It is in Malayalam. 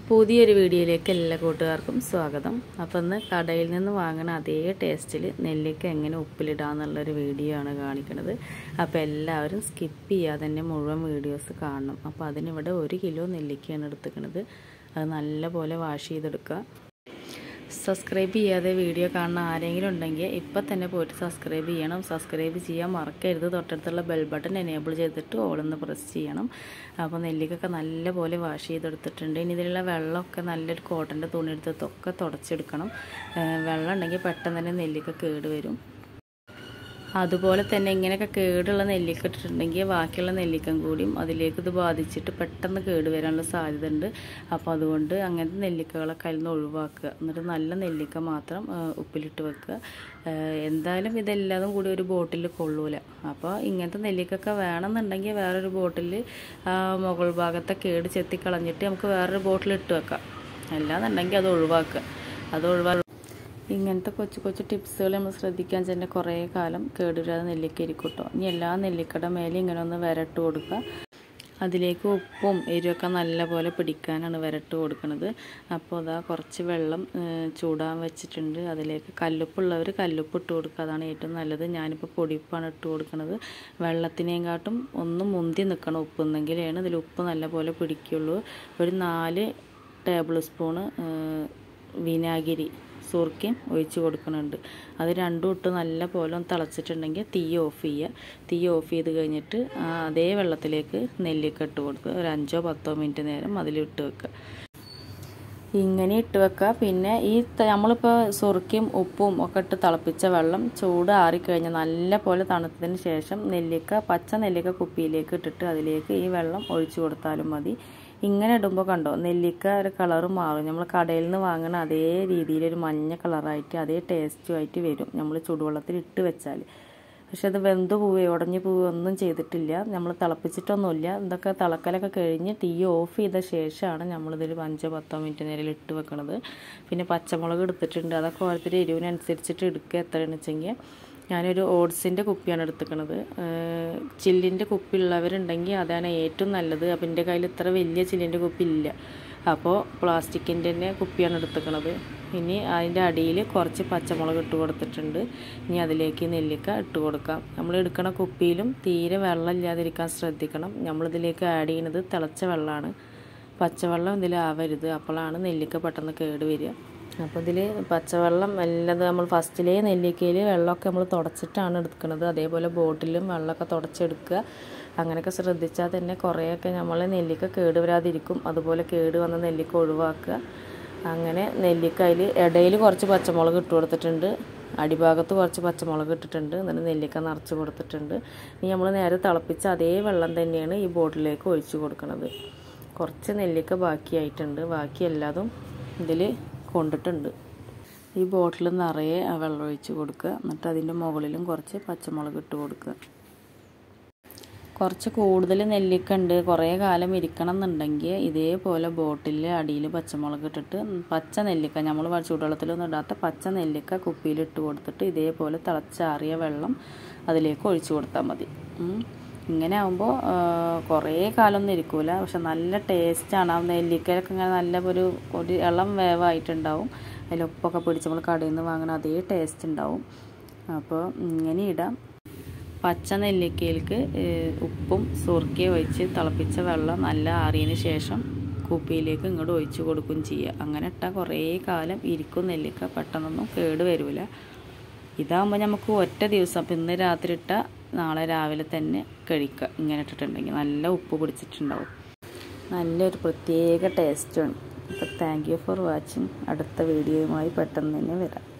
പുതിയൊരു വീഡിയോയിലേക്ക് എല്ലാ കൂട്ടുകാർക്കും സ്വാഗതം അപ്പോൾ ഇന്ന് കടയിൽ നിന്ന് വാങ്ങണ അതേ ടേസ്റ്റിൽ നെല്ലിക്ക എങ്ങനെ ഉപ്പിലിടാന്നുള്ളൊരു വീഡിയോ ആണ് കാണിക്കുന്നത് അപ്പോൾ എല്ലാവരും സ്കിപ്പ് ചെയ്യാതെ തന്നെ മുഴുവൻ വീഡിയോസ് കാണണം അപ്പോൾ അതിനിവിടെ ഒരു കിലോ നെല്ലിക്കയാണ് എടുത്തിരിക്കുന്നത് അത് നല്ലപോലെ വാഷ് ചെയ്തെടുക്കുക സബ്സ്ക്രൈബ് ചെയ്യാതെ വീഡിയോ കാണുന്ന ആരെങ്കിലും ഉണ്ടെങ്കിൽ ഇപ്പം തന്നെ പോയിട്ട് സബ്സ്ക്രൈബ് ചെയ്യണം സബ്സ്ക്രൈബ് ചെയ്യാൻ മറക്കരുത് തൊട്ടടുത്തുള്ള ബെൽ ബട്ടൺ എനേബിൾ ചെയ്തിട്ട് ഓളൊന്ന് പ്രസ് ചെയ്യണം അപ്പോൾ നെല്ലിക്കൊക്കെ നല്ലപോലെ വാഷ് ചെയ്തെടുത്തിട്ടുണ്ട് ഇനി ഇതിലുള്ള വെള്ളമൊക്കെ നല്ലൊരു കോട്ടൻ്റെ തുണി എടുത്തൊക്കെ തുടച്ചെടുക്കണം വെള്ളം ഉണ്ടെങ്കിൽ പെട്ടെന്ന് തന്നെ നെല്ലിക്ക കേട് വരും അതുപോലെ തന്നെ ഇങ്ങനെയൊക്കെ കേടുള്ള നെല്ലിക്ക ഇട്ടിട്ടുണ്ടെങ്കിൽ ബാക്കിയുള്ള നെല്ലിക്കം കൂടിയും അതിലേക്ക് ഇത് ബാധിച്ചിട്ട് പെട്ടെന്ന് കേട് വരാനുള്ള സാധ്യത ഉണ്ട് അപ്പോൾ അതുകൊണ്ട് അങ്ങനത്തെ നെല്ലിക്കകളൊക്കെ അതിൽ നിന്ന് ഒഴിവാക്കുക എന്നിട്ട് നല്ല നെല്ലിക്ക മാത്രം ഉപ്പിലിട്ട് വെക്കുക എന്തായാലും ഇതെല്ലാതും കൂടി ഒരു ബോട്ടിൽ കൊള്ളൂല അപ്പോൾ ഇങ്ങനത്തെ നെല്ലിക്കൊക്കെ വേണമെന്നുണ്ടെങ്കിൽ വേറൊരു ബോട്ടിൽ മുകൾ ഭാഗത്തെ കേട് ചെത്തി കളഞ്ഞിട്ട് നമുക്ക് വേറൊരു ബോട്ടിൽ ഇട്ട് വെക്കാം അല്ലാന്നുണ്ടെങ്കിൽ അത് ഒഴിവാക്കുക അത് ഒഴിവാ ഇങ്ങനത്തെ കൊച്ചു കൊച്ചു ടിപ്സുകൾ നമ്മൾ ശ്രദ്ധിക്കാൻ തന്നെ കുറേ കാലം കേടുവരാതെ നെല്ലിക്ക ഇരിക്കും കേട്ടോ ഇനി എല്ലാ നെല്ലിക്കയുടെ മേലെ ഇങ്ങനെ ഒന്ന് വരട്ട് കൊടുക്കുക അതിലേക്ക് ഉപ്പും എരിവൊക്കെ നല്ലപോലെ പിടിക്കാനാണ് വരട്ട് കൊടുക്കുന്നത് അപ്പോൾ അതാ കുറച്ച് വെള്ളം ചൂടാൻ വെച്ചിട്ടുണ്ട് അതിലേക്ക് കല്ലുപ്പുള്ളവർ കല്ലുപ്പ് ഇട്ട് കൊടുക്കുക അതാണ് ഏറ്റവും നല്ലത് ഞാനിപ്പോൾ പൊടിപ്പാണ് ഇട്ട് കൊടുക്കുന്നത് വെള്ളത്തിനേക്കാട്ടും ഒന്ന് മുന്തി നിൽക്കണം ഉപ്പ് എന്നെങ്കിലാണ് ഇതിൽ ഉപ്പ് നല്ലപോലെ പിടിക്കുള്ളൂ ഒരു നാല് ടേബിൾ സ്പൂണ് വിനാഗിരി സുർക്കയും ഒഴിച്ച് കൊടുക്കുന്നുണ്ട് അത് രണ്ടും ഇട്ട് നല്ല പോലെ ഒന്ന് തിളച്ചിട്ടുണ്ടെങ്കിൽ തീ ഓഫ് ചെയ്യുക തീ ഓഫ് ചെയ്ത് കഴിഞ്ഞിട്ട് അതേ വെള്ളത്തിലേക്ക് നെല്ലിക്ക ഇട്ട് കൊടുക്കുക ഒരു അഞ്ചോ പത്തോ മിനിറ്റ് നേരം അതിലിട്ട് വെക്കുക ഇങ്ങനെ ഇട്ട് വെക്കുക പിന്നെ ഈ നമ്മളിപ്പോൾ സുറുക്കിയും ഉപ്പും ഒക്കെ ഇട്ട് തിളപ്പിച്ച വെള്ളം ചൂട് ആറിക്കഴിഞ്ഞാൽ നല്ല പോലെ തണുത്തതിന് ശേഷം നെല്ലിക്ക പച്ച നെല്ലിക്ക കുപ്പിയിലേക്ക് ഇട്ടിട്ട് അതിലേക്ക് ഈ വെള്ളം ഒഴിച്ചു കൊടുത്താലും മതി ഇങ്ങനെ ഇടുമ്പോൾ കണ്ടോ നെല്ലിക്ക ഒരു കളറ് മാറും നമ്മൾ കടയിൽ നിന്ന് വാങ്ങുന്ന അതേ രീതിയിൽ ഒരു മഞ്ഞ കളറായിട്ട് അതേ ടേസ്റ്റുമായിട്ട് വരും നമ്മൾ ചൂടുവെള്ളത്തിൽ ഇട്ട് വെച്ചാൽ പക്ഷെ അത് വെന്ത് പോവുക ഉടഞ്ഞു പോവുക ഒന്നും ചെയ്തിട്ടില്ല നമ്മൾ തിളപ്പിച്ചിട്ടൊന്നുമില്ല ഇതൊക്കെ തിളക്കലൊക്കെ കഴിഞ്ഞ് തീ ഓഫ് ചെയ്ത ശേഷമാണ് നമ്മളിതിൽ അഞ്ചോ പത്തോ മിനിറ്റ് നേരം ഇട്ട് വെക്കണത് പിന്നെ പച്ചമുളക് എടുത്തിട്ടുണ്ട് അതൊക്കെ ഓരോരുത്തർ എരിവിനനുസരിച്ചിട്ട് എടുക്കുക എത്രയാണെന്ന് വെച്ചെങ്കിൽ ഞാനൊരു ഓട്സിൻ്റെ കുപ്പിയാണ് എടുത്തിക്കണത് ചില്ലിൻ്റെ കുപ്പി ഉള്ളവരുണ്ടെങ്കിൽ അതാണ് ഏറ്റവും നല്ലത് അപ്പം എൻ്റെ കയ്യിൽ ഇത്ര വലിയ ചില്ലിൻ്റെ കുപ്പി ഇല്ല അപ്പോൾ പ്ലാസ്റ്റിക്കിൻ്റെ തന്നെ കുപ്പിയാണ് എടുത്തിക്കണത് ഇനി അതിൻ്റെ അടിയിൽ കുറച്ച് പച്ചമുളക് ഇട്ട് കൊടുത്തിട്ടുണ്ട് ഇനി അതിലേക്ക് നെല്ലിക്ക ഇട്ട് കൊടുക്കാം നമ്മൾ എടുക്കണ കുപ്പിയിലും തീരെ വെള്ളം ഇല്ലാതിരിക്കാൻ ശ്രദ്ധിക്കണം നമ്മളിതിലേക്ക് ആഡ് ചെയ്യുന്നത് തിളച്ച വെള്ളമാണ് പച്ചവെള്ളം ഇതിൽ ആവരുത് അപ്പോഴാണ് നെല്ലിക്ക പെട്ടെന്ന് കേട് വരിക അപ്പോൾ ഇതിൽ പച്ചവെള്ളം എല്ലാം നമ്മൾ ഫസ്റ്റിലേ നെല്ലിക്കയിൽ വെള്ളമൊക്കെ നമ്മൾ തുടച്ചിട്ടാണ് എടുക്കുന്നത് അതേപോലെ ബോട്ടിലും വെള്ളമൊക്കെ തുടച്ചെടുക്കുക അങ്ങനെയൊക്കെ ശ്രദ്ധിച്ചാൽ തന്നെ കുറേയൊക്കെ നമ്മൾ നെല്ലിക്ക കേട് വരാതിരിക്കും അതുപോലെ കേട് വന്ന നെല്ലിക്ക ഒഴിവാക്കുക അങ്ങനെ നെല്ലിക്ക അതിൽ ഇടയിൽ കുറച്ച് പച്ചമുളക് ഇട്ട് കൊടുത്തിട്ടുണ്ട് അടിഭാഗത്ത് കുറച്ച് പച്ചമുളക് ഇട്ടിട്ടുണ്ട് എന്നിട്ട് നെല്ലിക്ക നിറച്ച് കൊടുത്തിട്ടുണ്ട് ഇനി നമ്മൾ നേരെ തിളപ്പിച്ച അതേ വെള്ളം തന്നെയാണ് ഈ ബോട്ടിലേക്ക് ഒഴിച്ച് കൊടുക്കുന്നത് കുറച്ച് നെല്ലിക്ക ബാക്കിയായിട്ടുണ്ട് ബാക്കി എല്ലാതും ഇതിൽ കൊണ്ടിട്ടുണ്ട് ഈ ബോട്ടിൽ നിറയെ വെള്ളം ഒഴിച്ച് കൊടുക്കുക എന്നിട്ട് അതിൻ്റെ മുകളിലും കുറച്ച് പച്ചമുളക് ഇട്ട് കൊടുക്കുക കുറച്ച് കൂടുതൽ നെല്ലിക്ക ഉണ്ട് കുറേ കാലം ഇരിക്കണം എന്നുണ്ടെങ്കിൽ ഇതേപോലെ ബോട്ടിൽ അടിയിൽ പച്ചമുളക് ഇട്ടിട്ട് പച്ച നെല്ലിക്ക നമ്മൾ ചൂടുവെള്ളത്തിലൊന്നും ഇടാത്ത പച്ച നെല്ലിക്ക കുപ്പിയിൽ ഇട്ട് കൊടുത്തിട്ട് ഇതേപോലെ തിളച്ചാറിയ വെള്ളം അതിലേക്ക് ഒഴിച്ചു കൊടുത്താൽ മതി ഇങ്ങനെ ആകുമ്പോൾ കുറേ കാലമൊന്നും ഇരിക്കില്ല പക്ഷെ നല്ല ടേസ്റ്റാണ് ആ നെല്ലിക്കയിലൊക്കെ ഇങ്ങനെ നല്ല ഒരു ഒരു ഇളം വേവായിട്ടുണ്ടാവും അതിൽ ഉപ്പൊക്കെ പിടിച്ച് നമ്മൾ കടയിൽ നിന്ന് വാങ്ങണ അതേ ടേസ്റ്റ് ഉണ്ടാവും അപ്പോൾ ഇങ്ങനെ ഇടാം പച്ച നെല്ലിക്കയിലേക്ക് ഉപ്പും സുർക്കയും ഒഴിച്ച് തിളപ്പിച്ച വെള്ളം നല്ല ആറിയതിന് ശേഷം കുപ്പിയിലേക്ക് ഇങ്ങോട്ട് ഒഴിച്ച് കൊടുക്കുകയും ചെയ്യുക അങ്ങനെ ഇട്ടാൽ കുറേ കാലം ഇരിക്കും നെല്ലിക്ക പെട്ടെന്നൊന്നും കേട് വരില്ല ഇതാകുമ്പോൾ നമുക്ക് ഒറ്റ ദിവസം അപ്പം ഇന്ന് രാത്രി ഇട്ടാൽ നാളെ രാവിലെ തന്നെ കഴിക്കുക ഇങ്ങനെ ഇട്ടിട്ടുണ്ടെങ്കിൽ നല്ല ഉപ്പ് പിടിച്ചിട്ടുണ്ടാവും നല്ലൊരു പ്രത്യേക ടേസ്റ്റാണ് അപ്പോൾ താങ്ക് യു ഫോർ വാച്ചിങ് അടുത്ത വീഡിയോയുമായി പെട്ടെന്ന് തന്നെ വരാം